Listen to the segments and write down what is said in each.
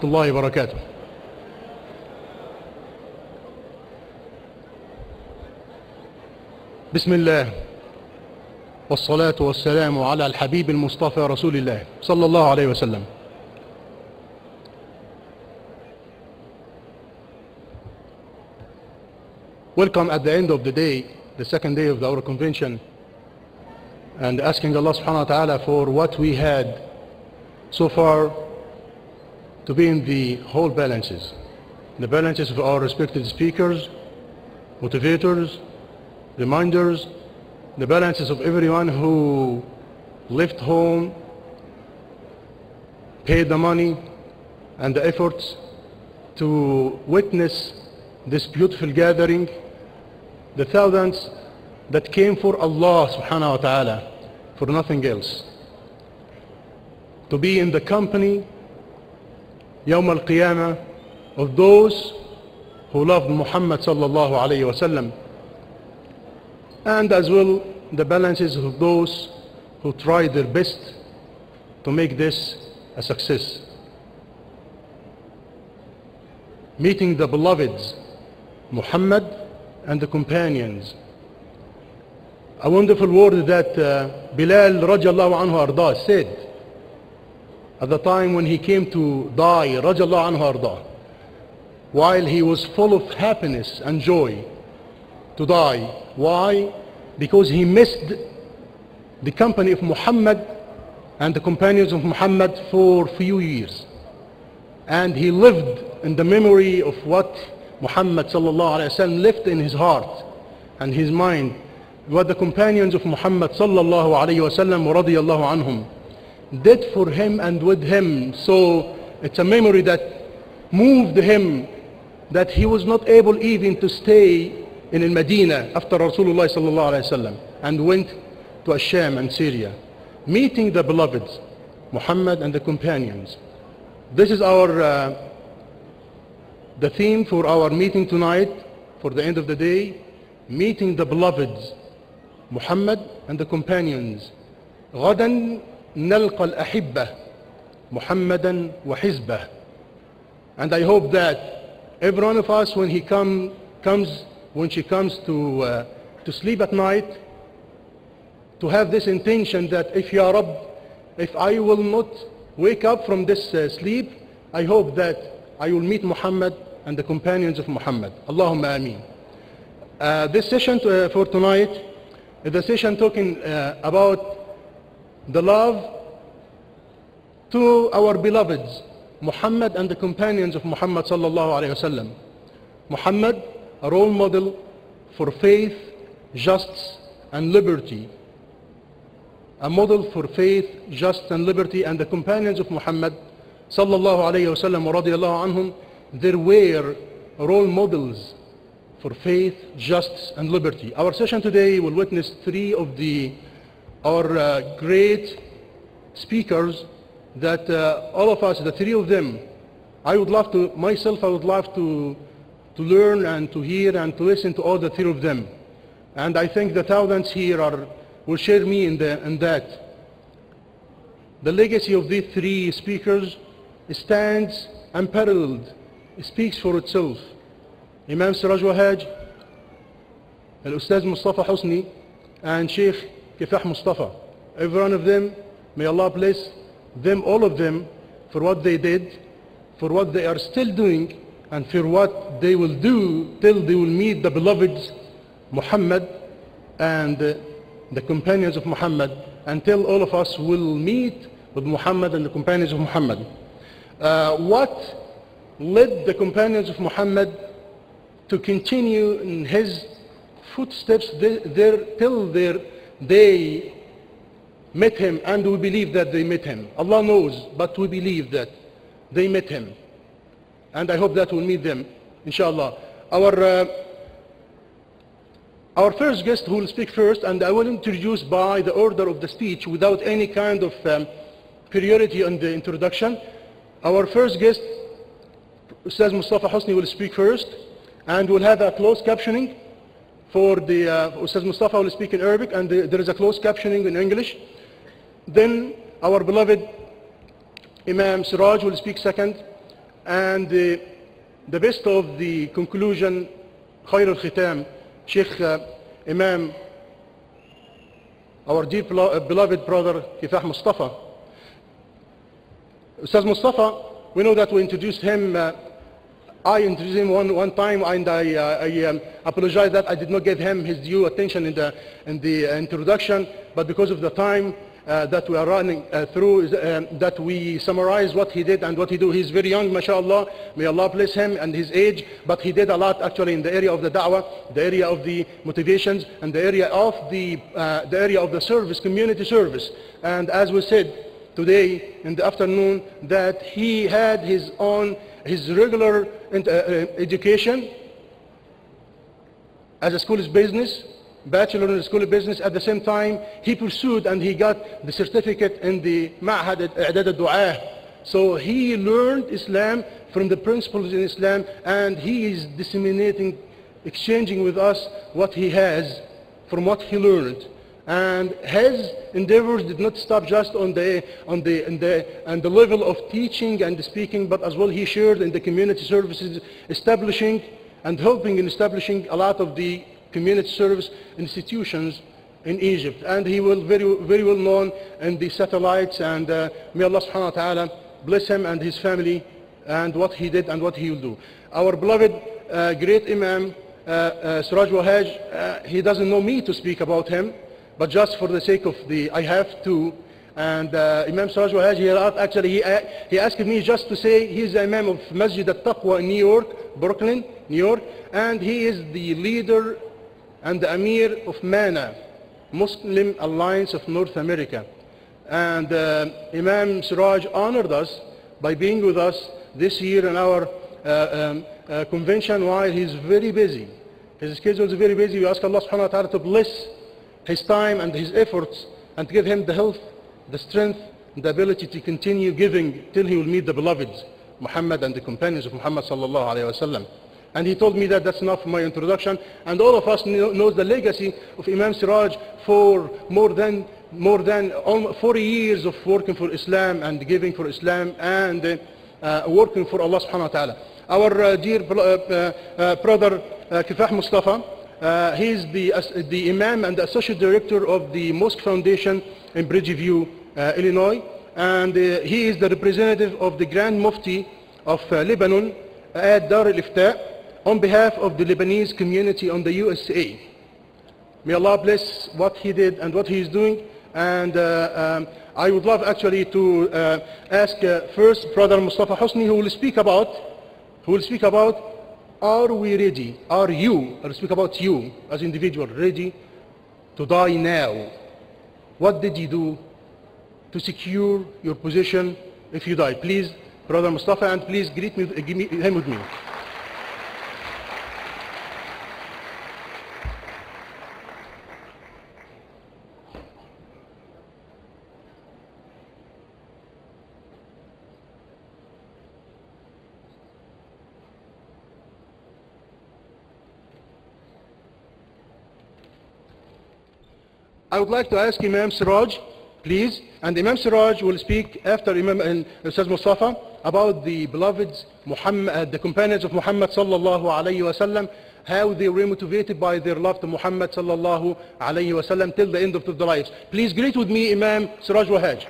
الله وبركاته بسم الله والصلاة والسلام على الحبيب المصطفى رسول الله صلى الله عليه وسلم Welcome at the end of the day, the second day of our convention, and asking Allah subhanahu wa ta'ala for what we had so far to be in the whole balances. The balances of our respected speakers, motivators, reminders, the balances of everyone who left home, paid the money and the efforts to witness this beautiful gathering, the thousands that came for Allah subhanahu wa ta'ala, for nothing else. To be in the company, يوم القيامة, of those who loved Muhammad sallallahu alayhi wa sallam, and as well the balances of those who tried their best to make this a success. Meeting the beloveds, Muhammad and the companions. A wonderful word that uh, Bilal radiallahu anhu arda said at the time when he came to die radiallahu anhu arda while he was full of happiness and joy to die. Why? Because he missed the company of Muhammad and the companions of Muhammad for few years. And he lived in the memory of what Muhammad sallallahu alayhi wa sallam left in his heart and his mind. What the companions of Muhammad sallallahu alayhi wa sallam radiyallahu anhum did for him and with him. So it's a memory that moved him that he was not able even to stay in Medina after Rasulullah sallallahu alayhi wasallam and went to Asham and Syria, meeting the beloveds, Muhammad and the companions. This is our uh, the theme for our meeting tonight, for the end of the day, meeting the beloveds, Muhammad and the companions. غدا نلقى الأحبة محمدا وحزبه. And I hope that every one of us, when he come, comes when she comes to, uh, to sleep at night, to have this intention that if Ya Rab, if I will not wake up from this uh, sleep, I hope that I will meet Muhammad and the companions of Muhammad. Allahumma ameen. Uh, this session to, uh, for tonight is a session talking uh, about the love to our beloveds, Muhammad and the companions of Muhammad sallallahu alayhi wa sallam. Muhammad a role model for faith, justice, and liberty. A model for faith, justice, and liberty, and the companions of Muhammad, sallallahu alayhi wasallam wa radiallahu anhum, they were role models for faith, justice, and liberty. Our session today will witness three of the our uh, great speakers that uh, all of us, the three of them, I would love to, myself, I would love to to learn and to hear and to listen to all the three of them. And I think the thousands here are, will share me in, the, in that. The legacy of these three speakers stands unparalleled, speaks for itself. Imam Siraj Wahaj, Al-Ustaz Mustafa Husni, and Sheikh Kifah Mustafa. Every one of them, may Allah bless them, all of them, for what they did, for what they are still doing, and for what they will do till they will meet the beloved Muhammad and uh, the companions of Muhammad until all of us will meet with Muhammad and the companions of Muhammad. Uh, what led the companions of Muhammad to continue in his footsteps there till there, they met him and we believe that they met him. Allah knows, but we believe that they met him and I hope that we'll meet them, inshallah. Our, uh, our first guest who will speak first, and I will introduce by the order of the speech without any kind of um, priority on the introduction. Our first guest, Ustaz Mustafa Hosni will speak first, and we'll have a closed captioning for the, uh, Ustaz Mustafa will speak in Arabic, and the, there is a closed captioning in English. Then our beloved Imam Siraj will speak second, And uh, the best of the conclusion, خير الختام, Sheikh uh, Imam, our dear belo- beloved brother, Kifah Mustafa. Ustaz Mustafa, we know that we introduced him, uh, I introduced him one, one time and I, uh, I um, apologize that I did not give him his due attention in the, in the introduction, but because of the time uh, that we are running uh, through, is, um, that we summarize what he did and what he do. He's very young, mashallah. May Allah bless him and his age, but he did a lot actually in the area of the da'wah, the area of the motivations, and the area of the, uh, the area of the service, community service. And as we said, today in the afternoon that he had his own, his regular int- uh, uh, education as a school of business, bachelor in school of business. At the same time, he pursued and he got the certificate in the Ma'had I'dad al-Du'ah. So he learned Islam from the principles in Islam and he is disseminating, exchanging with us what he has from what he learned. And his endeavors did not stop just on the, on the, on the, on the level of teaching and speaking, but as well he shared in the community services, establishing and helping in establishing a lot of the community service institutions in Egypt. And he will very, very well known in the satellites and uh, may Allah subhanahu wa ta'ala bless him and his family and what he did and what he will do. Our beloved uh, great Imam uh, uh, Suraj Wahaj, uh, he doesn't know me to speak about him, but just for the sake of the, I have to. And uh, Imam Suraj Wahaj, he actually, he, uh, he asked me just to say he's the Imam of Masjid al-Taqwa in New York, Brooklyn, New York, and he is the leader and the Amir of MANA, Muslim Alliance of North America. And uh, Imam Suraj honored us by being with us this year in our uh, um, uh, convention while he's very busy. His schedule is very busy. We ask Allah subhanahu wa ta'ala to bless his time and his efforts and to give him the health, the strength, and the ability to continue giving till he will meet the beloveds, Muhammad and the companions of Muhammad sallallahu alayhi wa sallam. And he told me that that's enough for my introduction. And all of us know, knows the legacy of Imam Siraj for more than, more than almost 40 years of working for Islam and giving for Islam and uh, uh, working for Allah subhanahu wa ta'ala. Our uh, dear bro- uh, uh, brother uh, Kifah Mustafa, uh, he is the, as- the Imam and the Associate Director of the Mosque Foundation in Bridgeview, uh, Illinois. And uh, he is the representative of the Grand Mufti of uh, Lebanon at Dar al-Ifta on behalf of the Lebanese community on the USA. May Allah bless what he did and what he is doing. And uh, um, I would love actually to uh, ask uh, first Brother Mustafa Hosni who will speak about, who will speak about, are we ready? Are you, I will speak about you as individual, ready to die now? What did you do to secure your position if you die? Please, Brother Mustafa, and please greet me, give me him with me. I would like to ask Imam Siraj, please, and Imam Siraj will speak after Imam and Ustaz Mustafa about the beloveds, Muhammad, uh, the companions of Muhammad sallallahu alayhi wa sallam, how they were motivated by their love to Muhammad sallallahu alayhi wa sallam till the end of their lives. Please greet with me Imam Siraj Wahaj.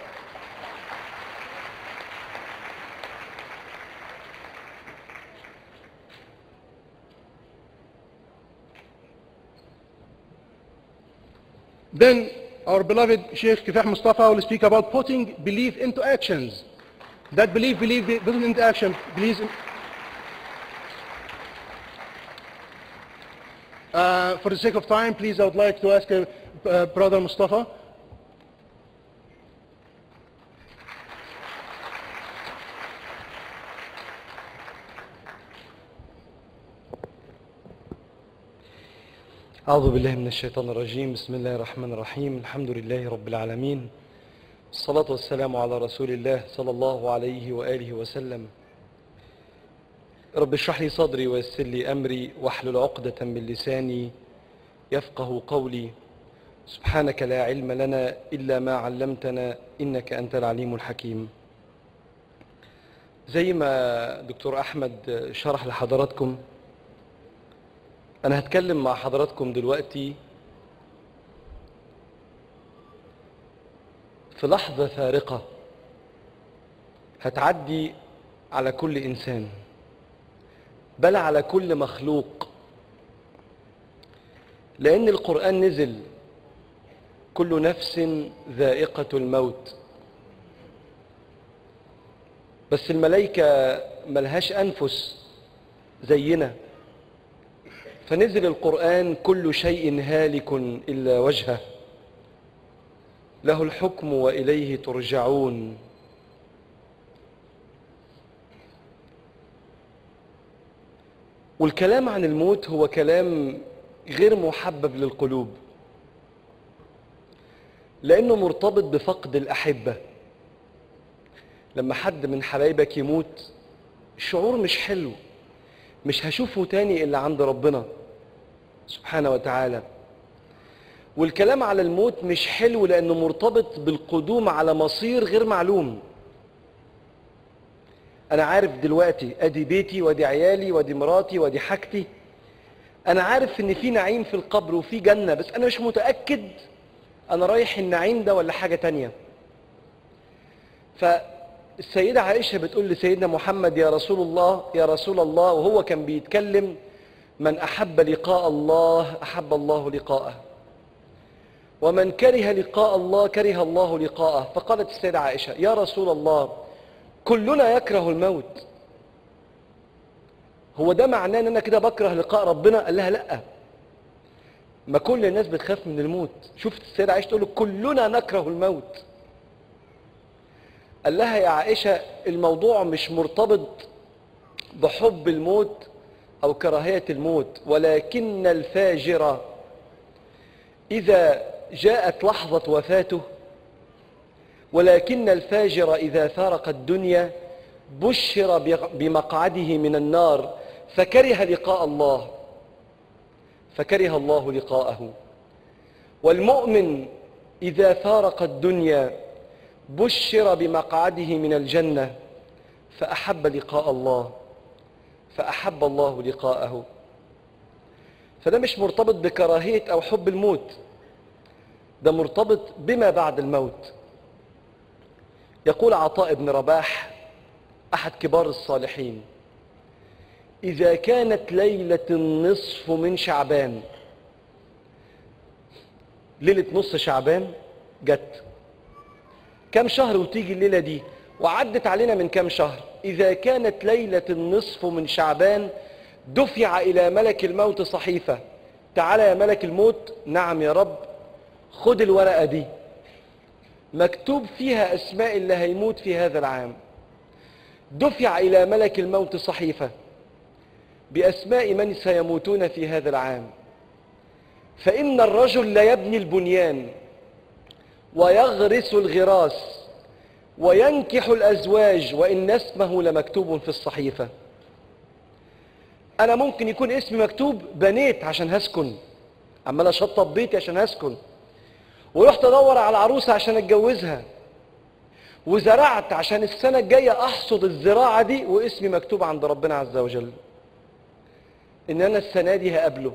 Then our beloved Sheikh Kifah Mustafa will speak about putting belief into actions. That belief, belief, be- put it into action. Please. Uh, for the sake of time, please, I would like to ask uh, uh, Brother Mustafa. أعوذ بالله من الشيطان الرجيم بسم الله الرحمن الرحيم الحمد لله رب العالمين الصلاة والسلام على رسول الله صلى الله عليه وآله وسلم رب اشرح لي صدري ويسر لي أمري واحلل عقدة من لساني يفقه قولي سبحانك لا علم لنا إلا ما علمتنا إنك أنت العليم الحكيم زي ما دكتور أحمد شرح لحضراتكم أنا هتكلم مع حضراتكم دلوقتي في لحظة فارقة هتعدي على كل إنسان بل على كل مخلوق لأن القرآن نزل كل نفس ذائقة الموت بس الملائكة ملهاش أنفس زينا فنزل القرآن كل شيء هالك إلا وجهه له الحكم وإليه ترجعون والكلام عن الموت هو كلام غير محبب للقلوب لأنه مرتبط بفقد الأحبة لما حد من حبايبك يموت الشعور مش حلو مش هشوفه تاني إلا عند ربنا سبحانه وتعالى والكلام على الموت مش حلو لأنه مرتبط بالقدوم على مصير غير معلوم أنا عارف دلوقتي أدي بيتي وأدي عيالي وأدي مراتي وأدي حاجتي أنا عارف إن في نعيم في القبر وفي جنة بس أنا مش متأكد أنا رايح النعيم ده ولا حاجة تانية فالسيدة عائشة بتقول لسيدنا محمد يا رسول الله يا رسول الله وهو كان بيتكلم من أحب لقاء الله أحب الله لقاءه ومن كره لقاء الله كره الله لقاءه فقالت السيدة عائشة يا رسول الله كلنا يكره الموت هو ده معناه ان انا كده بكره لقاء ربنا قال لها لا ما كل الناس بتخاف من الموت شفت السيدة عائشة تقول له كلنا نكره الموت قال لها يا عائشة الموضوع مش مرتبط بحب الموت أو كراهية الموت ولكن الفاجر إذا جاءت لحظة وفاته ولكن الفاجر إذا فارق الدنيا بشر بمقعده من النار فكره لقاء الله فكره الله لقاءه والمؤمن إذا فارق الدنيا بشر بمقعده من الجنة فأحب لقاء الله فأحب الله لقاءه فده مش مرتبط بكراهية أو حب الموت ده مرتبط بما بعد الموت يقول عطاء بن رباح أحد كبار الصالحين إذا كانت ليلة النصف من شعبان ليلة نص شعبان جت كم شهر وتيجي الليلة دي وعدت علينا من كم شهر إذا كانت ليلة النصف من شعبان دفع إلى ملك الموت صحيفة تعالى يا ملك الموت نعم يا رب خد الورقة دي مكتوب فيها أسماء اللي هيموت في هذا العام دفع إلى ملك الموت صحيفة بأسماء من سيموتون في هذا العام فإن الرجل لا يبني البنيان ويغرس الغراس وينكح الأزواج وإن اسمه لمكتوب في الصحيفة أنا ممكن يكون اسمي مكتوب بنيت عشان هسكن عمال أشطب بيتي عشان هسكن ورحت أدور على عروسة عشان أتجوزها وزرعت عشان السنة الجاية أحصد الزراعة دي واسمي مكتوب عند ربنا عز وجل إن أنا السنة دي هقابله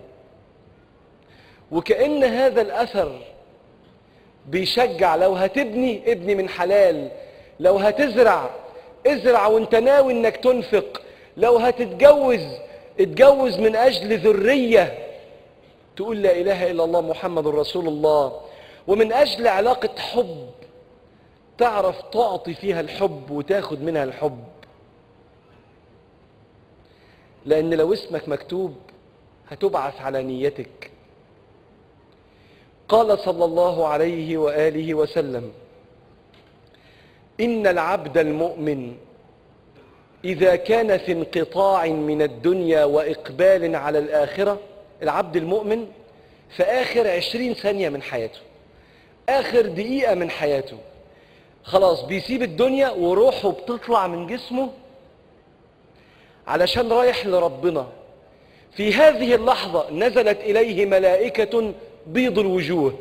وكأن هذا الأثر بيشجع لو هتبني ابني من حلال لو هتزرع ازرع وانت ناوي انك تنفق لو هتتجوز اتجوز من اجل ذرية تقول لا اله الا الله محمد رسول الله ومن اجل علاقة حب تعرف تعطي فيها الحب وتاخد منها الحب لان لو اسمك مكتوب هتبعث على نيتك قال صلى الله عليه واله وسلم ان العبد المؤمن اذا كان في انقطاع من الدنيا واقبال على الاخره العبد المؤمن في اخر عشرين ثانيه من حياته اخر دقيقه من حياته خلاص بيسيب الدنيا وروحه بتطلع من جسمه علشان رايح لربنا في هذه اللحظه نزلت اليه ملائكه بيض الوجوه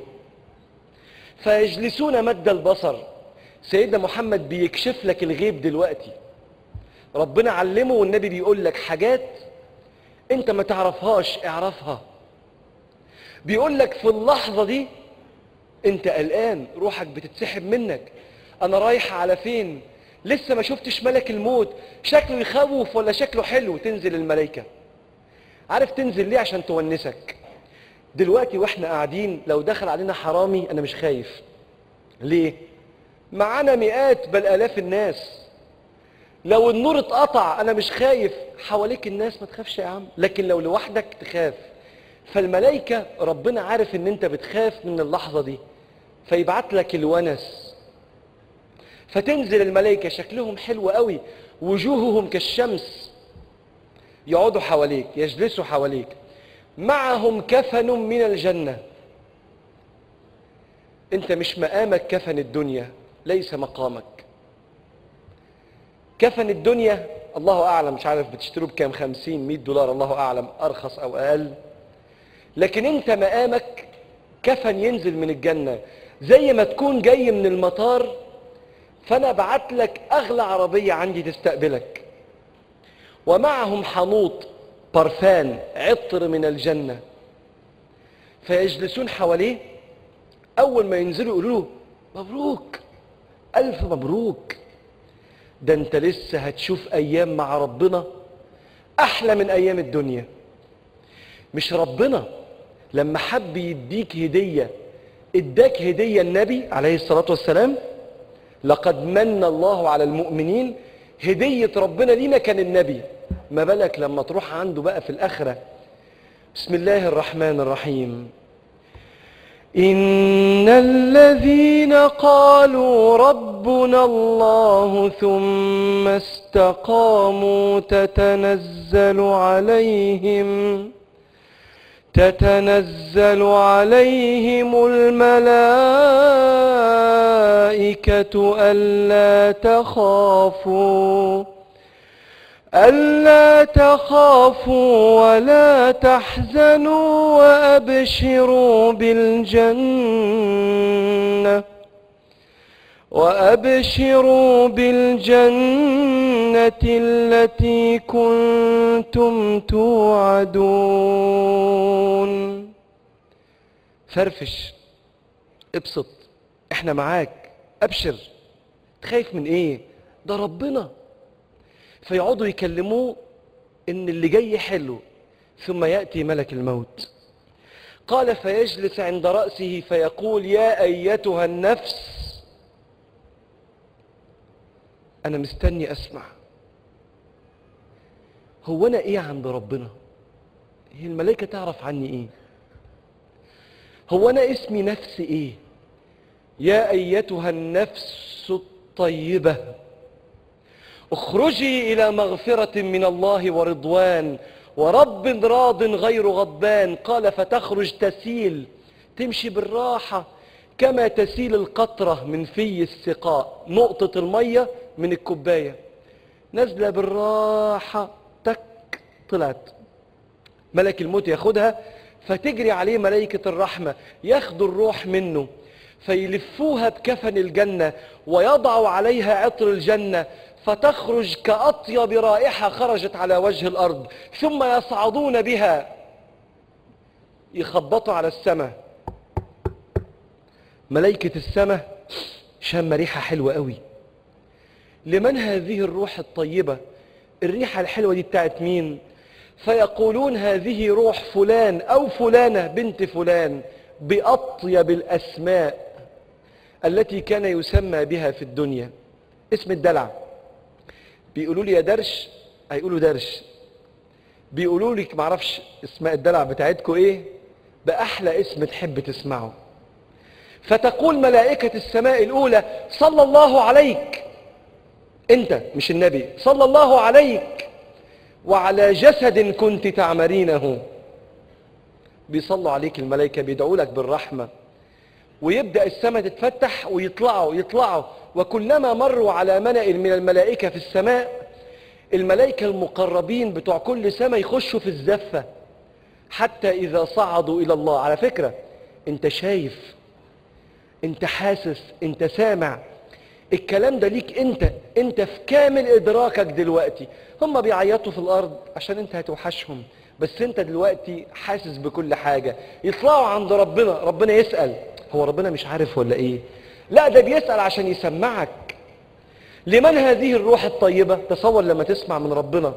فيجلسون مد البصر سيدنا محمد بيكشف لك الغيب دلوقتي ربنا علمه والنبي بيقول لك حاجات انت ما تعرفهاش اعرفها بيقول لك في اللحظة دي انت قلقان روحك بتتسحب منك انا رايح على فين لسه ما شفتش ملك الموت شكله يخوف ولا شكله حلو تنزل الملائكة عارف تنزل ليه عشان تونسك دلوقتي واحنا قاعدين لو دخل علينا حرامي انا مش خايف ليه معانا مئات بل الاف الناس لو النور اتقطع انا مش خايف حواليك الناس ما تخافش يا عم لكن لو لوحدك تخاف فالملائكة ربنا عارف ان انت بتخاف من اللحظة دي فيبعت لك الونس فتنزل الملائكة شكلهم حلو قوي وجوههم كالشمس يقعدوا حواليك يجلسوا حواليك معهم كفن من الجنة انت مش مقامك كفن الدنيا ليس مقامك كفن الدنيا الله اعلم مش عارف بتشتروه بكام خمسين مئة دولار الله اعلم ارخص او اقل لكن انت مقامك كفن ينزل من الجنة زي ما تكون جاي من المطار فانا بعت لك اغلى عربية عندي تستقبلك ومعهم حنوط برفان عطر من الجنة فيجلسون حواليه اول ما ينزلوا يقولوا له مبروك الف مبروك ده انت لسه هتشوف ايام مع ربنا احلى من ايام الدنيا مش ربنا لما حب يديك هدية اداك هدية النبي عليه الصلاة والسلام لقد من الله على المؤمنين هدية ربنا لينا كان النبي ما بالك لما تروح عنده بقى في الآخرة بسم الله الرحمن الرحيم إن الذين قالوا ربنا الله ثم استقاموا تتنزل عليهم تتنزل عليهم الملائكة ألا تخافوا ألا تخافوا ولا تحزنوا وأبشروا بالجنة وأبشروا بالجنة التي كنتم توعدون فرفش ابسط احنا معاك ابشر تخايف من ايه ده ربنا فيقعدوا يكلموه ان اللي جاي حلو ثم ياتي ملك الموت قال فيجلس عند راسه فيقول يا ايتها النفس انا مستني اسمع هو انا ايه عند ربنا هي الملائكه تعرف عني ايه هو انا اسمي نفس ايه يا ايتها النفس الطيبه اخرجي الى مغفره من الله ورضوان ورب راض غير غضبان قال فتخرج تسيل تمشي بالراحه كما تسيل القطره من في السقاء نقطه الميه من الكوبايه نازله بالراحه تك طلعت ملك الموت ياخدها فتجري عليه ملائكه الرحمه ياخدوا الروح منه فيلفوها بكفن الجنه ويضعوا عليها عطر الجنه فتخرج كأطيب رائحة خرجت على وجه الأرض ثم يصعدون بها يخبطوا على السماء ملائكة السماء شم ريحة حلوة قوي لمن هذه الروح الطيبة الريحة الحلوة دي بتاعت مين فيقولون هذه روح فلان أو فلانة بنت فلان بأطيب الأسماء التي كان يسمى بها في الدنيا اسم الدلع بيقولوا لي يا درش هيقولوا درش بيقولوا لك معرفش اسماء الدلع بتاعتكم ايه باحلى اسم تحب تسمعه فتقول ملائكة السماء الأولى صلى الله عليك أنت مش النبي صلى الله عليك وعلى جسد كنت تعمرينه بيصلوا عليك الملائكة بيدعوا لك بالرحمة ويبدأ السماء تتفتح ويطلعوا يطلعوا وكلما مروا على ملأ من الملائكة في السماء الملائكة المقربين بتوع كل سماء يخشوا في الزفة حتى إذا صعدوا إلى الله على فكرة أنت شايف أنت حاسس أنت سامع الكلام ده ليك انت انت في كامل ادراكك دلوقتي هم بيعيطوا في الارض عشان انت هتوحشهم بس انت دلوقتي حاسس بكل حاجة يطلعوا عند ربنا ربنا يسأل هو ربنا مش عارف ولا ايه لا ده بيسأل عشان يسمعك لمن هذه الروح الطيبة تصور لما تسمع من ربنا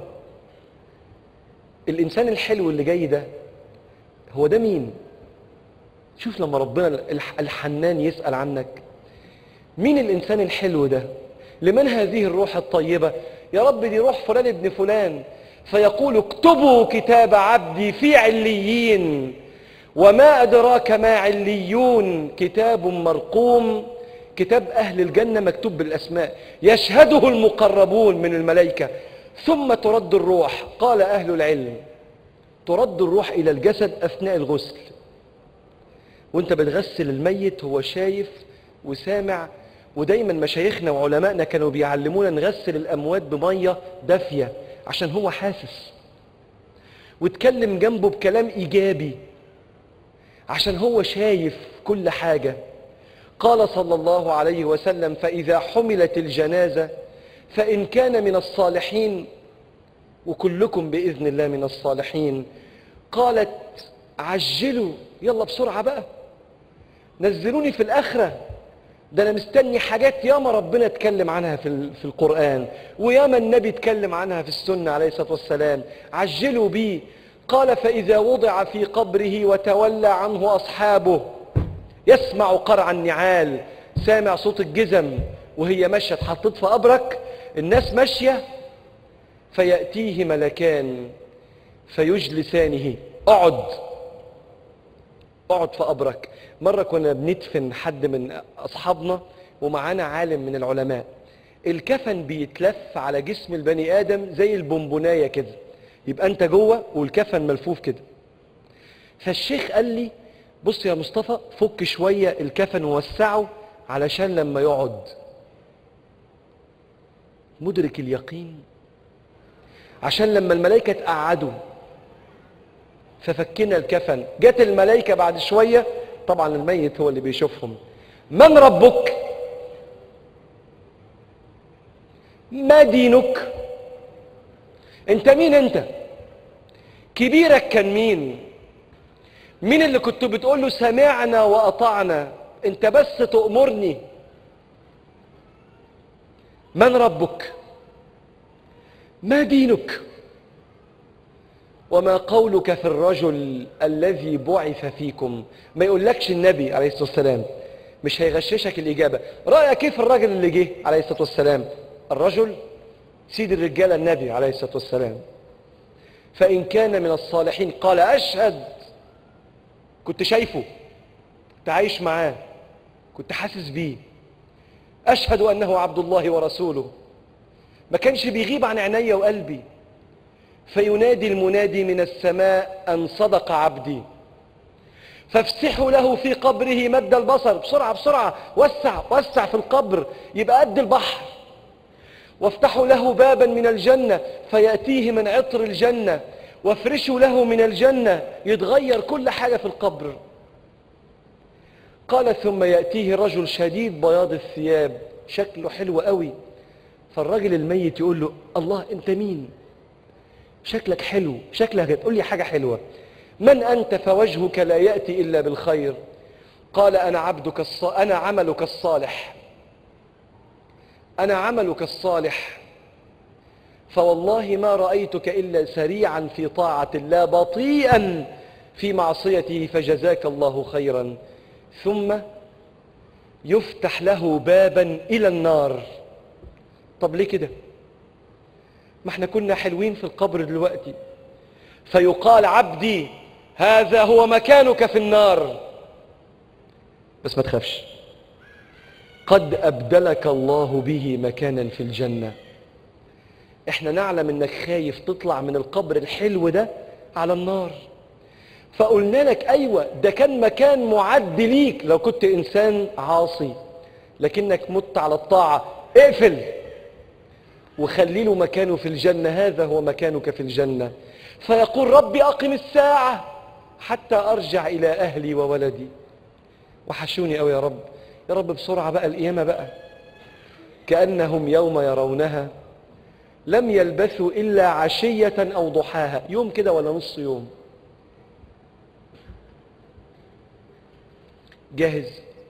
الإنسان الحلو اللي جاي ده هو ده مين شوف لما ربنا الح- الحنان يسأل عنك مين الإنسان الحلو ده لمن هذه الروح الطيبة يا رب دي روح فلان ابن فلان فيقول اكتبوا كتاب عبدي في عليين وما أدراك ما عليون كتاب مرقوم كتاب أهل الجنة مكتوب بالأسماء يشهده المقربون من الملائكة ثم ترد الروح قال أهل العلم ترد الروح إلى الجسد أثناء الغسل وانت بتغسل الميت هو شايف وسامع ودايما مشايخنا وعلمائنا كانوا بيعلمونا نغسل الاموات بميه دافيه عشان هو حاسس واتكلم جنبه بكلام ايجابي عشان هو شايف كل حاجه قال صلى الله عليه وسلم فاذا حملت الجنازه فان كان من الصالحين وكلكم باذن الله من الصالحين قالت عجلوا يلا بسرعه بقى نزلوني في الاخره ده انا مستني حاجات ياما ربنا اتكلم عنها في ال- في القران وياما النبي اتكلم عنها في السنه عليه الصلاه والسلام عجلوا بي قال فاذا وضع في قبره وتولى عنه اصحابه يسمع قرع النعال سامع صوت الجزم وهي ماشيه اتحطت في قبرك الناس ماشيه فياتيه ملكان فيجلسانه اقعد اقعد في قبرك مرة كنا بندفن حد من أصحابنا ومعانا عالم من العلماء الكفن بيتلف على جسم البني آدم زي البونبوناية كده يبقى أنت جوه والكفن ملفوف كده فالشيخ قال لي بص يا مصطفى فك شوية الكفن ووسعه علشان لما يقعد مدرك اليقين عشان لما الملائكة تقعدوا ففكنا الكفن جت الملائكة بعد شوية طبعا الميت هو اللي بيشوفهم من ربك ما دينك انت مين انت كبيرك كان مين مين اللي كنت بتقول له سمعنا واطعنا انت بس تأمرني من ربك ما دينك وما قولك في الرجل الذي بعث فيكم ما يقولكش النبي عليه الصلاة والسلام مش هيغششك الإجابة رأيك كيف الرجل اللي جه عليه الصلاة والسلام الرجل سيد الرجال النبي عليه الصلاة والسلام فإن كان من الصالحين قال أشهد كنت شايفه كنت عايش معاه كنت حاسس بيه أشهد أنه عبد الله ورسوله ما كانش بيغيب عن عيني وقلبي فينادي المنادي من السماء أن صدق عبدي فافسحوا له في قبره مد البصر بسرعة بسرعة وسع وسع في القبر يبقى قد البحر وافتحوا له بابا من الجنة فيأتيه من عطر الجنة وافرشوا له من الجنة يتغير كل حاجة في القبر قال ثم يأتيه رجل شديد بياض الثياب شكله حلو قوي فالراجل الميت يقول له الله انت مين شكلك حلو شكلك هتقول لي حاجة حلوة من أنت فوجهك لا يأتي إلا بالخير قال أنا عبدك الص... أنا عملك الصالح أنا عملك الصالح فوالله ما رأيتك إلا سريعا في طاعة الله بطيئا في معصيته فجزاك الله خيرا ثم يفتح له بابا إلى النار طب ليه كده ما احنا كنا حلوين في القبر دلوقتي فيقال عبدي هذا هو مكانك في النار بس ما تخافش قد أبدلك الله به مكانا في الجنة احنا نعلم انك خايف تطلع من القبر الحلو ده على النار فقلنا لك ايوه ده كان مكان معد ليك لو كنت انسان عاصي لكنك مت على الطاعة اقفل وخلي له مكانه في الجنة هذا هو مكانك في الجنة فيقول ربي أقم الساعة حتى أرجع إلى أهلي وولدي وحشوني أوي يا رب يا رب بسرعة بقى القيامة بقى كأنهم يوم يرونها لم يلبثوا إلا عشية أو ضحاها يوم كده ولا نص يوم جاهز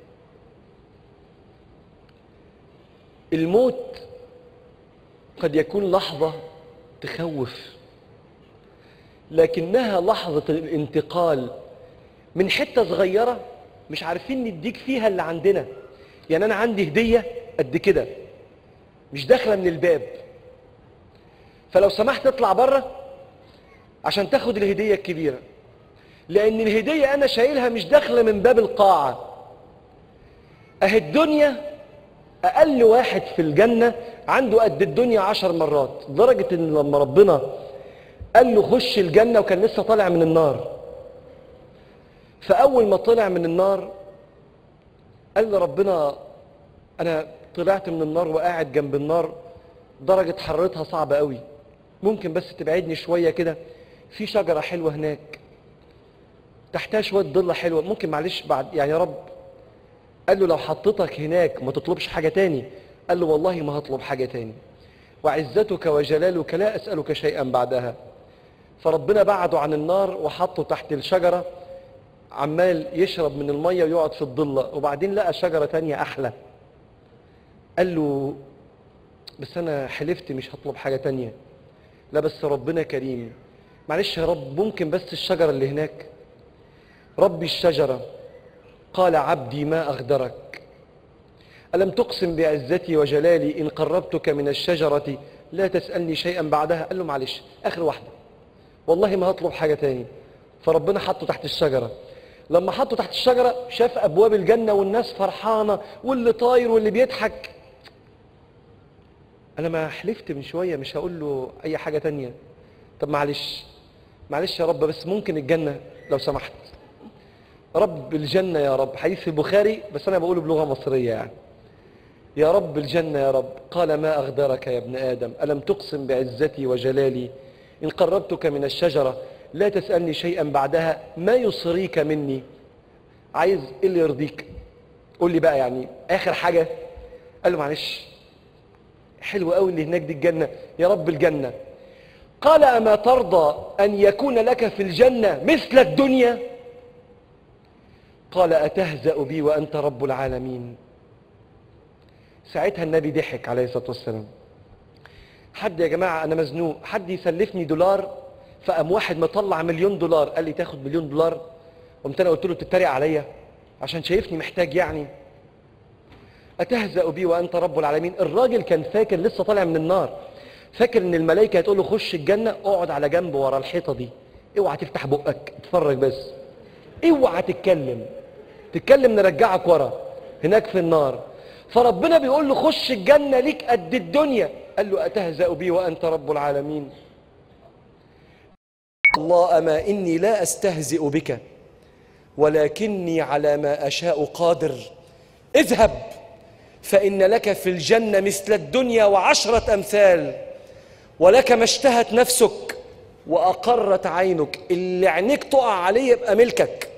الموت قد يكون لحظة تخوف لكنها لحظة الانتقال من حتة صغيرة مش عارفين نديك فيها اللي عندنا يعني أنا عندي هدية قد كده مش داخلة من الباب فلو سمحت اطلع بره عشان تاخد الهدية الكبيرة لأن الهدية أنا شايلها مش داخلة من باب القاعة أهي الدنيا أقل واحد في الجنة عنده قد الدنيا عشر مرات لدرجة إن لما ربنا قال له خش الجنة وكان لسه طالع من النار فأول ما طلع من النار قال له ربنا أنا طلعت من النار وقاعد جنب النار درجة حرارتها صعبة قوي ممكن بس تبعدني شوية كده في شجرة حلوة هناك تحتها شوية ضلة حلوة ممكن معلش بعد يعني يا رب قال له لو حطيتك هناك ما تطلبش حاجة تاني قال له والله ما هطلب حاجة تاني وعزتك وجلالك لا أسألك شيئا بعدها فربنا بعده عن النار وحطه تحت الشجرة عمال يشرب من المية ويقعد في الضلة وبعدين لقى شجرة تانية أحلى قال له بس أنا حلفت مش هطلب حاجة تانية لا بس ربنا كريم معلش يا رب ممكن بس الشجرة اللي هناك ربي الشجرة قال عبدي ما أغدرك ألم تقسم بعزتي وجلالي إن قربتك من الشجرة لا تسألني شيئا بعدها قال له معلش آخر واحدة والله ما هطلب حاجة تاني فربنا حطه تحت الشجرة لما حطه تحت الشجرة شاف أبواب الجنة والناس فرحانة واللي طاير واللي بيضحك أنا ما حلفت من شوية مش هقول له أي حاجة تانية طب معلش معلش يا رب بس ممكن الجنة لو سمحت رب الجنة يا رب حديث في البخاري بس أنا بقوله بلغة مصرية يعني يا رب الجنة يا رب قال ما أغدرك يا ابن آدم ألم تقسم بعزتي وجلالي إن قربتك من الشجرة لا تسألني شيئا بعدها ما يصريك مني عايز إيه اللي يرضيك قول لي بقى يعني آخر حاجة قال له معلش حلو قوي اللي هناك دي الجنة يا رب الجنة قال أما ترضى أن يكون لك في الجنة مثل الدنيا قال أتهزأ بي وأنت رب العالمين ساعتها النبي ضحك عليه الصلاة والسلام حد يا جماعة أنا مزنوق حد يسلفني دولار فقام واحد مطلع مليون دولار قال لي تاخد مليون دولار قمت أنا قلت له بتتريق عليا عشان شايفني محتاج يعني أتهزأ بي وأنت رب العالمين الراجل كان فاكر لسه طالع من النار فاكر ان الملائكة هتقول له خش الجنة اقعد على جنب ورا الحيطة دي اوعى تفتح بقك اتفرج بس اوعى تتكلم تتكلم نرجعك ورا هناك في النار فربنا بيقول له خش الجنة ليك قد الدنيا قال له أتهزأ بي وأنت رب العالمين الله أما إني لا أستهزئ بك ولكني على ما أشاء قادر اذهب فإن لك في الجنة مثل الدنيا وعشرة أمثال ولك ما اشتهت نفسك وأقرت عينك اللي عينيك تقع عليه يبقى ملكك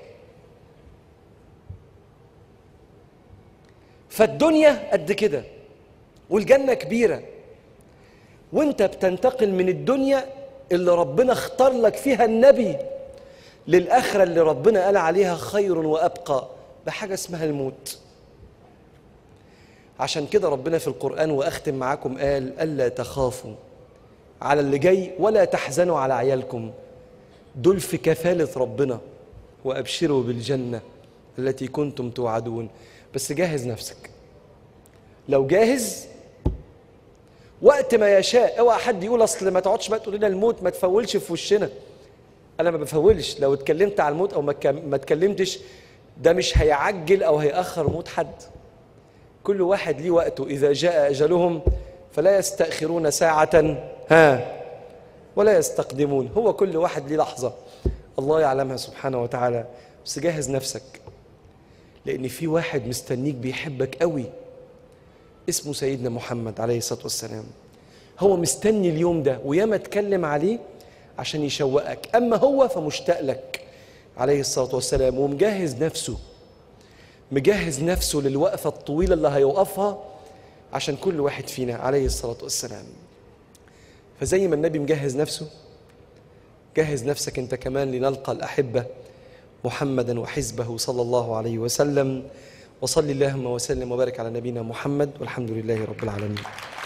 فالدنيا قد كده والجنة كبيرة وانت بتنتقل من الدنيا اللي ربنا اختار لك فيها النبي للآخرة اللي ربنا قال عليها خير وأبقى بحاجة اسمها الموت عشان كده ربنا في القرآن وأختم معاكم قال ألا تخافوا على اللي جاي ولا تحزنوا على عيالكم دول في كفالة ربنا وأبشروا بالجنة التي كنتم توعدون بس جهز نفسك لو جاهز وقت ما يشاء اوعى حد يقول اصل ما تقعدش بقى تقول لنا الموت ما تفولش في وشنا انا ما بفولش لو اتكلمت على الموت او ما اتك- ما اتكلمتش ده مش هيعجل او هيأخر موت حد كل واحد ليه وقته اذا جاء اجلهم فلا يستأخرون ساعة ها ولا يستقدمون هو كل واحد ليه لحظة الله يعلمها سبحانه وتعالى بس جهز نفسك لأن في واحد مستنيك بيحبك قوي اسمه سيدنا محمد عليه الصلاة والسلام هو مستني اليوم ده وياما اتكلم عليه عشان يشوقك أما هو فمشتاق لك عليه الصلاة والسلام ومجهز نفسه مجهز نفسه للوقفة الطويلة اللي هيوقفها عشان كل واحد فينا عليه الصلاة والسلام فزي ما النبي مجهز نفسه جهز نفسك انت كمان لنلقى الأحبة محمدا وحزبه صلى الله عليه وسلم وصل اللهم وسلم وبارك على نبينا محمد والحمد لله رب العالمين